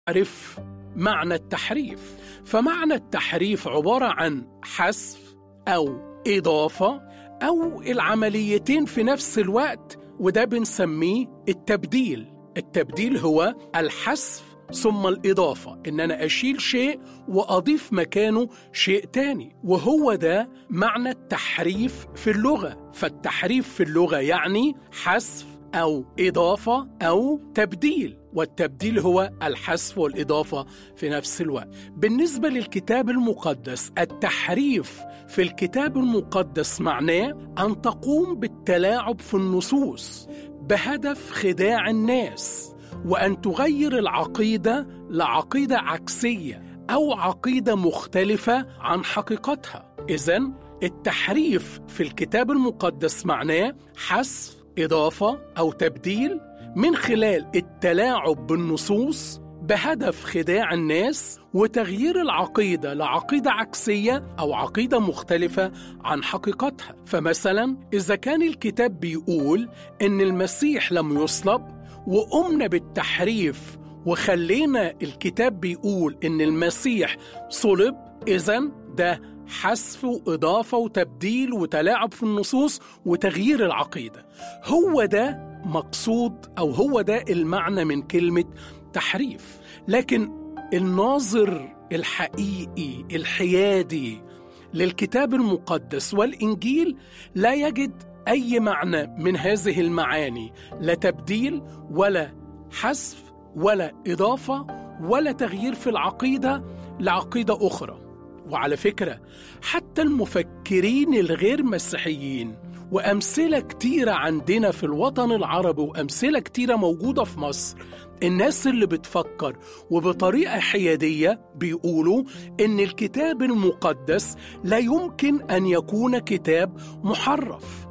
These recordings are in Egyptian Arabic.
عرف معنى التحريف فمعنى التحريف عبارة عن حذف أو إضافة أو العمليتين في نفس الوقت وده بنسميه التبديل التبديل هو الحذف ثم الإضافة إن أنا أشيل شيء وأضيف مكانه شيء تاني وهو ده معنى التحريف في اللغة فالتحريف في اللغة يعني حذف أو إضافة أو تبديل والتبديل هو الحذف والإضافة في نفس الوقت بالنسبة للكتاب المقدس التحريف في الكتاب المقدس معناه أن تقوم بالتلاعب في النصوص بهدف خداع الناس وأن تغير العقيدة لعقيدة عكسية أو عقيدة مختلفة عن حقيقتها إذا التحريف في الكتاب المقدس معناه حذف إضافة أو تبديل من خلال التلاعب بالنصوص بهدف خداع الناس وتغيير العقيده لعقيده عكسيه او عقيده مختلفه عن حقيقتها فمثلا اذا كان الكتاب بيقول ان المسيح لم يصلب وقمنا بالتحريف وخلينا الكتاب بيقول ان المسيح صلب اذا ده حذف واضافه وتبديل وتلاعب في النصوص وتغيير العقيده هو ده مقصود او هو ده المعنى من كلمه تحريف لكن الناظر الحقيقي الحيادي للكتاب المقدس والانجيل لا يجد اي معنى من هذه المعاني لا تبديل ولا حذف ولا اضافه ولا تغيير في العقيده لعقيده اخرى وعلى فكره حتى المفكرين الغير مسيحيين وامثله كتيره عندنا في الوطن العربي وامثله كتيره موجوده في مصر الناس اللي بتفكر وبطريقه حياديه بيقولوا ان الكتاب المقدس لا يمكن ان يكون كتاب محرف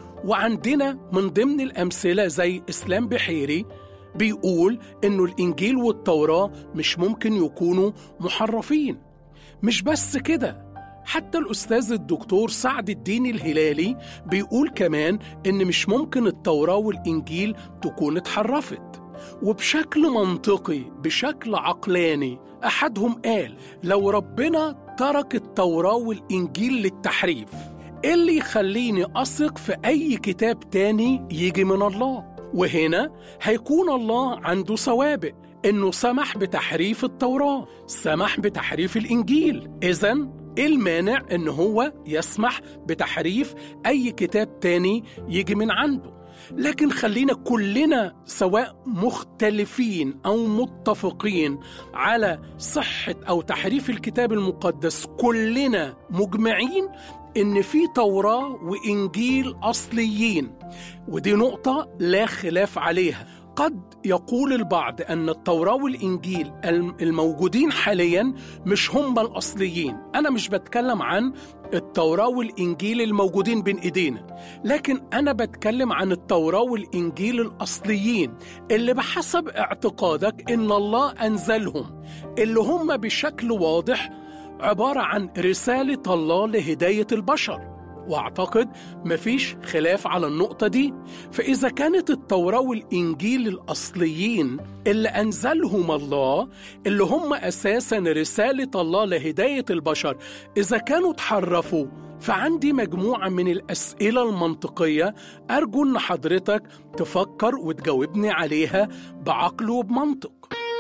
وعندنا من ضمن الامثله زي اسلام بحيري بيقول انه الانجيل والتوراه مش ممكن يكونوا محرفين مش بس كده حتى الأستاذ الدكتور سعد الدين الهلالي بيقول كمان إن مش ممكن التوراة والإنجيل تكون اتحرفت وبشكل منطقي بشكل عقلاني أحدهم قال لو ربنا ترك التوراة والإنجيل للتحريف إيه اللي يخليني أثق في أي كتاب تاني يجي من الله وهنا هيكون الله عنده سوابق إنه سمح بتحريف التوراة سمح بتحريف الإنجيل إذا إيه المانع إن هو يسمح بتحريف أي كتاب تاني يجي من عنده لكن خلينا كلنا سواء مختلفين او متفقين على صحه او تحريف الكتاب المقدس كلنا مجمعين ان في توراه وانجيل اصليين ودي نقطه لا خلاف عليها قد يقول البعض ان التوراه والانجيل الموجودين حاليا مش هم الاصليين انا مش بتكلم عن التوراه والانجيل الموجودين بين ايدينا لكن انا بتكلم عن التوراه والانجيل الاصليين اللي بحسب اعتقادك ان الله انزلهم اللي هم بشكل واضح عباره عن رساله الله لهدايه البشر واعتقد مفيش خلاف على النقطة دي فإذا كانت التوراة والإنجيل الأصليين اللي أنزلهم الله اللي هم أساسا رسالة الله لهداية البشر إذا كانوا تحرفوا فعندي مجموعة من الأسئلة المنطقية أرجو أن حضرتك تفكر وتجاوبني عليها بعقل وبمنطق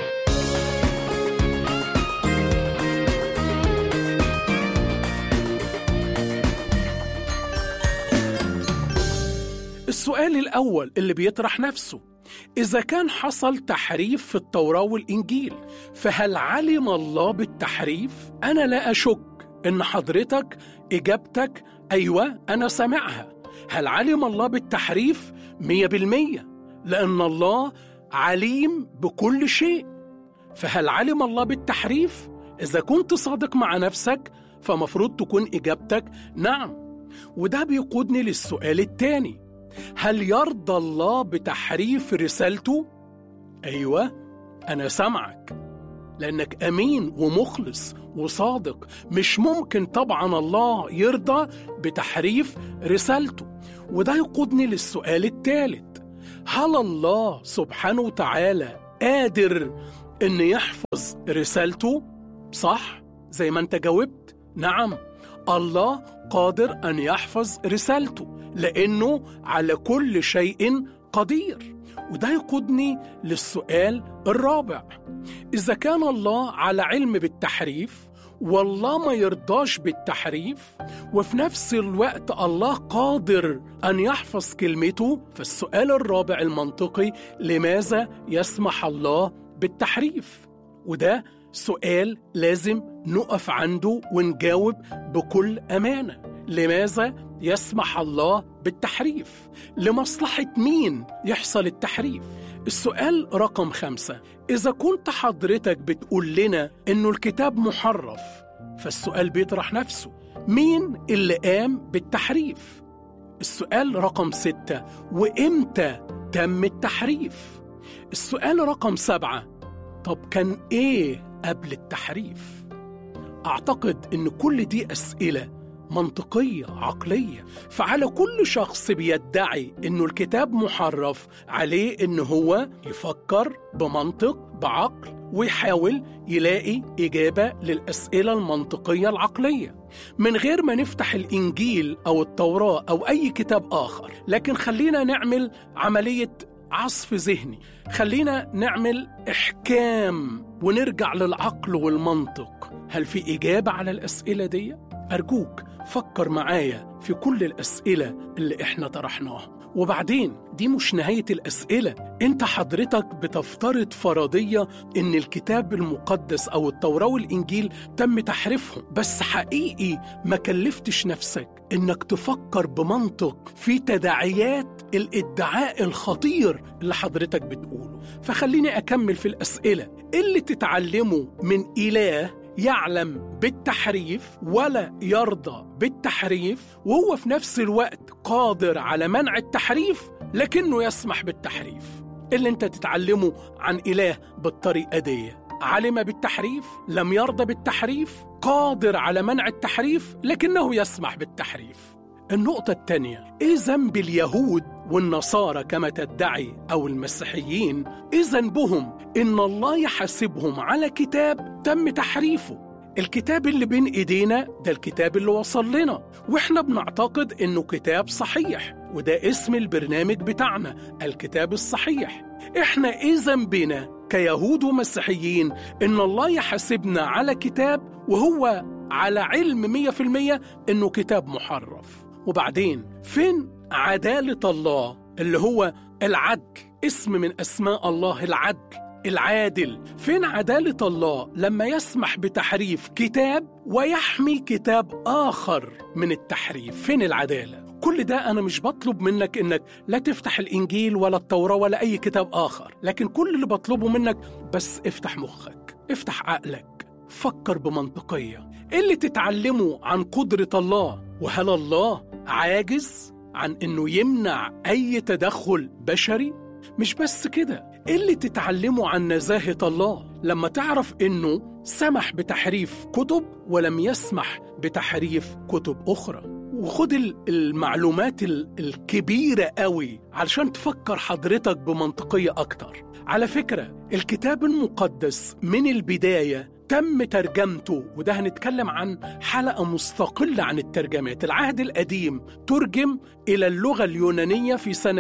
السؤال الأول اللي بيطرح نفسه إذا كان حصل تحريف في التوراة والإنجيل فهل علم الله بالتحريف؟ أنا لا أشك إن حضرتك إجابتك أيوة أنا سامعها هل علم الله بالتحريف؟ مية بالمية لأن الله عليم بكل شيء فهل علم الله بالتحريف؟ إذا كنت صادق مع نفسك فمفروض تكون إجابتك نعم وده بيقودني للسؤال الثاني هل يرضى الله بتحريف رسالته؟ أيوة أنا سامعك لأنك أمين ومخلص وصادق مش ممكن طبعا الله يرضى بتحريف رسالته وده يقودني للسؤال الثالث هل الله سبحانه وتعالى قادر إن يحفظ رسالته صح زي ما أنت جاوبت نعم الله قادر أن يحفظ رسالته لأنه على كل شيء قدير وده يقودني للسؤال الرابع إذا كان الله على علم بالتحريف والله ما يرضاش بالتحريف وفي نفس الوقت الله قادر أن يحفظ كلمته فالسؤال الرابع المنطقي لماذا يسمح الله بالتحريف وده سؤال لازم نقف عنده ونجاوب بكل أمانة لماذا يسمح الله بالتحريف لمصلحة مين يحصل التحريف السؤال رقم خمسة إذا كنت حضرتك بتقول لنا إنه الكتاب محرف فالسؤال بيطرح نفسه مين اللي قام بالتحريف السؤال رقم ستة وإمتى تم التحريف السؤال رقم سبعة طب كان إيه قبل التحريف أعتقد إن كل دي أسئلة منطقية عقلية فعلى كل شخص بيدعي إنه الكتاب محرف عليه إن هو يفكر بمنطق بعقل ويحاول يلاقي إجابة للأسئلة المنطقية العقلية من غير ما نفتح الإنجيل أو التوراة أو أي كتاب آخر لكن خلينا نعمل عملية عصف ذهني خلينا نعمل إحكام ونرجع للعقل والمنطق هل في إجابة على الأسئلة دي؟ أرجوك فكر معايا في كل الأسئلة اللي إحنا طرحناها وبعدين دي مش نهاية الأسئلة أنت حضرتك بتفترض فرضية إن الكتاب المقدس أو التوراة والإنجيل تم تحريفهم بس حقيقي ما كلفتش نفسك إنك تفكر بمنطق في تداعيات الادعاء الخطير اللي حضرتك بتقوله فخليني أكمل في الأسئلة اللي تتعلمه من إله يعلم بالتحريف ولا يرضى بالتحريف وهو في نفس الوقت قادر على منع التحريف لكنه يسمح بالتحريف اللي انت تتعلمه عن اله بالطريقه دي علم بالتحريف لم يرضى بالتحريف قادر على منع التحريف لكنه يسمح بالتحريف النقطة الثانية إيه ذنب اليهود والنصارى كما تدعي أو المسيحيين إيه ذنبهم إن الله يحاسبهم على كتاب تم تحريفه الكتاب اللي بين إيدينا ده الكتاب اللي وصل لنا وإحنا بنعتقد إنه كتاب صحيح وده اسم البرنامج بتاعنا الكتاب الصحيح إحنا إيه ذنبنا كيهود ومسيحيين إن الله يحاسبنا على كتاب وهو على علم مية في المية إنه كتاب محرف وبعدين فين عدالة الله اللي هو العدل اسم من أسماء الله العدل العادل فين عدالة الله لما يسمح بتحريف كتاب ويحمي كتاب آخر من التحريف فين العدالة كل ده أنا مش بطلب منك إنك لا تفتح الإنجيل ولا التوراة ولا أي كتاب آخر لكن كل اللي بطلبه منك بس افتح مخك افتح عقلك فكر بمنطقية إيه اللي تتعلمه عن قدرة الله وهل الله عاجز عن إنه يمنع أي تدخل بشري مش بس كده إيه اللي تتعلمه عن نزاهة الله لما تعرف إنه سمح بتحريف كتب ولم يسمح بتحريف كتب أخرى وخد المعلومات الكبيرة قوي علشان تفكر حضرتك بمنطقية أكتر على فكرة الكتاب المقدس من البداية تم ترجمته وده هنتكلم عن حلقة مستقلة عن الترجمات العهد القديم ترجم إلى اللغة اليونانية في سنة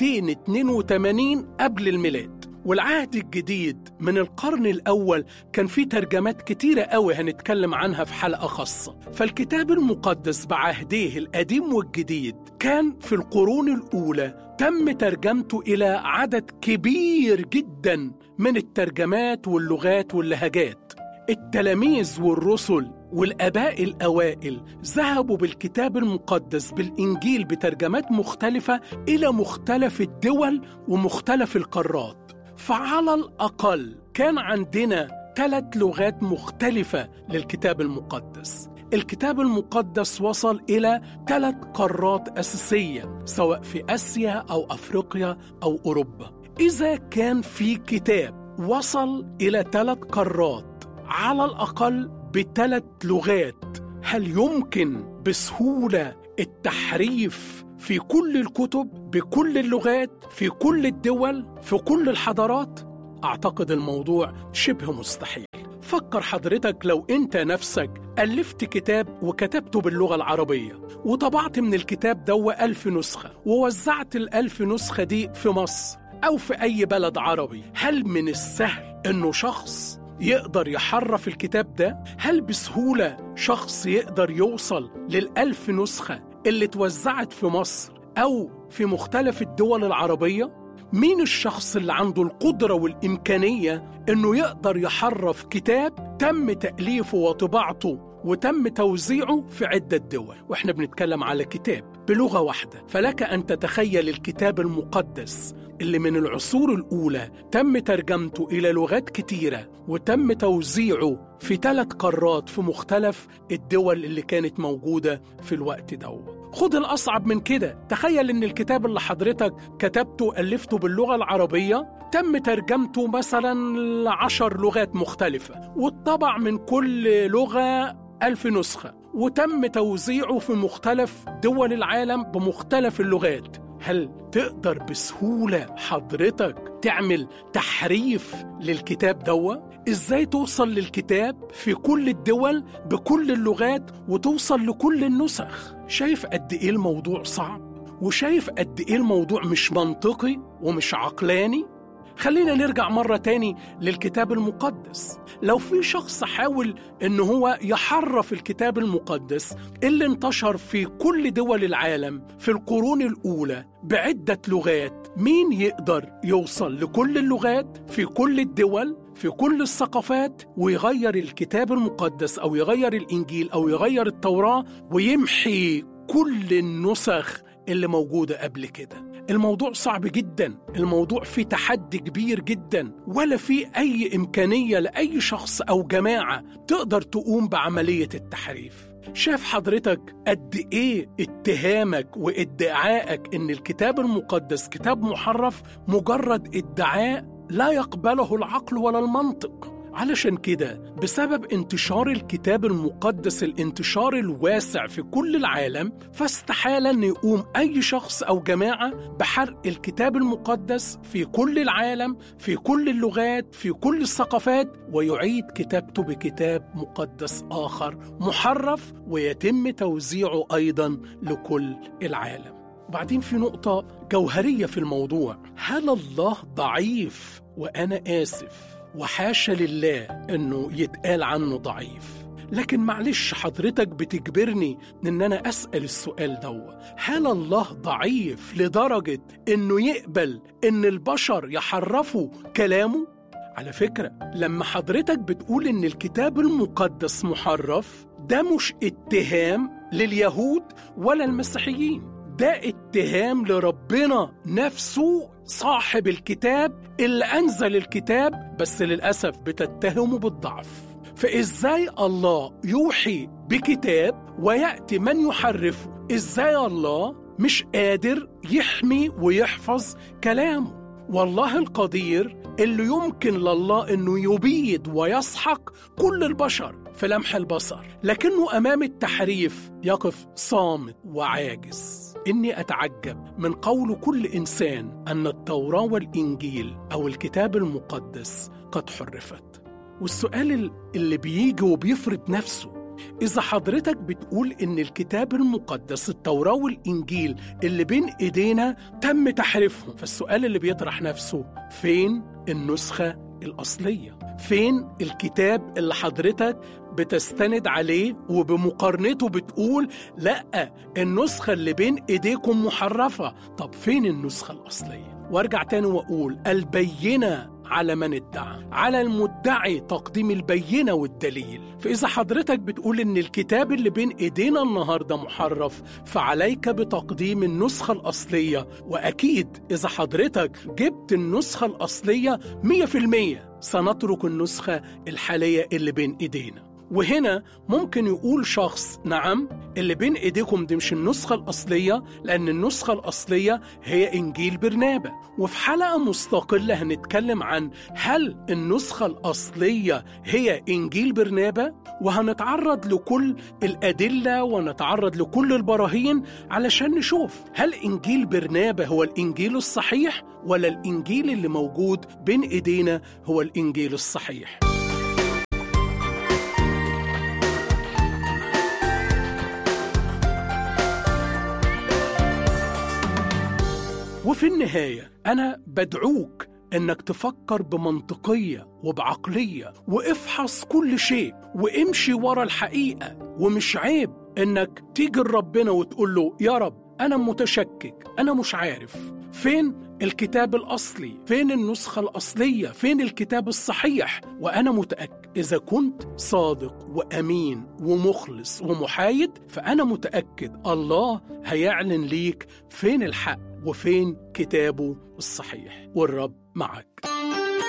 282 قبل الميلاد والعهد الجديد من القرن الأول كان فيه ترجمات كتيرة قوي هنتكلم عنها في حلقة خاصة فالكتاب المقدس بعهديه القديم والجديد كان في القرون الأولى تم ترجمته إلى عدد كبير جدا من الترجمات واللغات واللهجات التلاميذ والرسل والآباء الأوائل ذهبوا بالكتاب المقدس بالإنجيل بترجمات مختلفة إلى مختلف الدول ومختلف القارات فعلى الأقل كان عندنا ثلاث لغات مختلفة للكتاب المقدس الكتاب المقدس وصل إلى ثلاث قارات أساسية سواء في آسيا أو أفريقيا أو أوروبا إذا كان في كتاب وصل إلى ثلاث قارات على الأقل بثلاث لغات هل يمكن بسهولة التحريف في كل الكتب بكل اللغات في كل الدول في كل الحضارات أعتقد الموضوع شبه مستحيل فكر حضرتك لو أنت نفسك ألفت كتاب وكتبته باللغة العربية وطبعت من الكتاب دو ألف نسخة ووزعت الألف نسخة دي في مصر أو في أي بلد عربي هل من السهل أنه شخص يقدر يحرف الكتاب ده؟ هل بسهولة شخص يقدر يوصل للألف نسخة اللي اتوزعت في مصر أو في مختلف الدول العربية؟ مين الشخص اللي عنده القدرة والإمكانية إنه يقدر يحرف كتاب تم تأليفه وطباعته وتم توزيعه في عدة دول وإحنا بنتكلم على كتاب بلغة واحدة فلك أن تتخيل الكتاب المقدس اللي من العصور الأولى تم ترجمته إلى لغات كتيرة وتم توزيعه في ثلاث قارات في مختلف الدول اللي كانت موجودة في الوقت ده خد الأصعب من كده تخيل إن الكتاب اللي حضرتك كتبته ألفته باللغة العربية تم ترجمته مثلا لعشر لغات مختلفة واتطبع من كل لغة ألف نسخة وتم توزيعه في مختلف دول العالم بمختلف اللغات هل تقدر بسهولة حضرتك تعمل تحريف للكتاب دوا؟ ازاي توصل للكتاب في كل الدول بكل اللغات وتوصل لكل النسخ؟ شايف قد ايه الموضوع صعب؟ وشايف قد ايه الموضوع مش منطقي ومش عقلاني؟ خلينا نرجع مرة تاني للكتاب المقدس لو في شخص حاول ان هو يحرف الكتاب المقدس اللي انتشر في كل دول العالم في القرون الأولى بعدة لغات مين يقدر يوصل لكل اللغات في كل الدول في كل الثقافات ويغير الكتاب المقدس أو يغير الإنجيل أو يغير التوراة ويمحي كل النسخ اللي موجودة قبل كده الموضوع صعب جدا الموضوع فيه تحدي كبير جدا ولا في أي إمكانية لأي شخص أو جماعة تقدر تقوم بعملية التحريف شاف حضرتك قد ايه اتهامك وادعائك ان الكتاب المقدس كتاب محرف مجرد ادعاء لا يقبله العقل ولا المنطق علشان كده بسبب انتشار الكتاب المقدس الانتشار الواسع في كل العالم فاستحال ان يقوم اي شخص او جماعه بحرق الكتاب المقدس في كل العالم في كل اللغات في كل الثقافات ويعيد كتابته بكتاب مقدس اخر محرف ويتم توزيعه ايضا لكل العالم وبعدين في نقطه جوهريه في الموضوع هل الله ضعيف وانا اسف وحاشا لله انه يتقال عنه ضعيف لكن معلش حضرتك بتجبرني ان انا اسال السؤال ده هل الله ضعيف لدرجه انه يقبل ان البشر يحرفوا كلامه على فكره لما حضرتك بتقول ان الكتاب المقدس محرف ده مش اتهام لليهود ولا المسيحيين ده اتهام لربنا نفسه صاحب الكتاب اللي انزل الكتاب بس للاسف بتتهمه بالضعف فازاي الله يوحي بكتاب وياتي من يحرفه ازاي الله مش قادر يحمي ويحفظ كلامه والله القدير اللي يمكن لله انه يبيد ويسحق كل البشر في لمح البصر لكنه امام التحريف يقف صامت وعاجز اني اتعجب من قول كل انسان ان التوراه والانجيل او الكتاب المقدس قد حرفت والسؤال اللي بيجي وبيفرض نفسه إذا حضرتك بتقول إن الكتاب المقدس التوراة والإنجيل اللي بين إيدينا تم تحريفهم فالسؤال اللي بيطرح نفسه فين النسخة الأصلية؟ فين الكتاب اللي حضرتك بتستند عليه وبمقارنته بتقول لا النسخة اللي بين إيديكم محرفة طب فين النسخة الأصلية؟ وارجع تاني وأقول البينة على من ادعى على المدعي تقديم البينة والدليل فإذا حضرتك بتقول إن الكتاب اللي بين إيدينا النهاردة محرف فعليك بتقديم النسخة الأصلية وأكيد إذا حضرتك جبت النسخة الأصلية 100% سنترك النسخة الحالية اللي بين إيدينا وهنا ممكن يقول شخص نعم اللي بين ايديكم دي مش النسخة الأصلية لأن النسخة الأصلية هي إنجيل برنابة وفي حلقة مستقلة هنتكلم عن هل النسخة الأصلية هي إنجيل برنابة وهنتعرض لكل الأدلة ونتعرض لكل البراهين علشان نشوف هل إنجيل برنابة هو الإنجيل الصحيح ولا الإنجيل اللي موجود بين إيدينا هو الإنجيل الصحيح وفي النهاية أنا بدعوك إنك تفكر بمنطقية وبعقلية وافحص كل شيء وامشي ورا الحقيقة ومش عيب إنك تيجي لربنا وتقول له يا رب أنا متشكك أنا مش عارف فين الكتاب الأصلي فين النسخة الأصلية فين الكتاب الصحيح وأنا متأكد إذا كنت صادق وأمين ومخلص ومحايد فأنا متأكد الله هيعلن ليك فين الحق وفين كتابه الصحيح والرب معك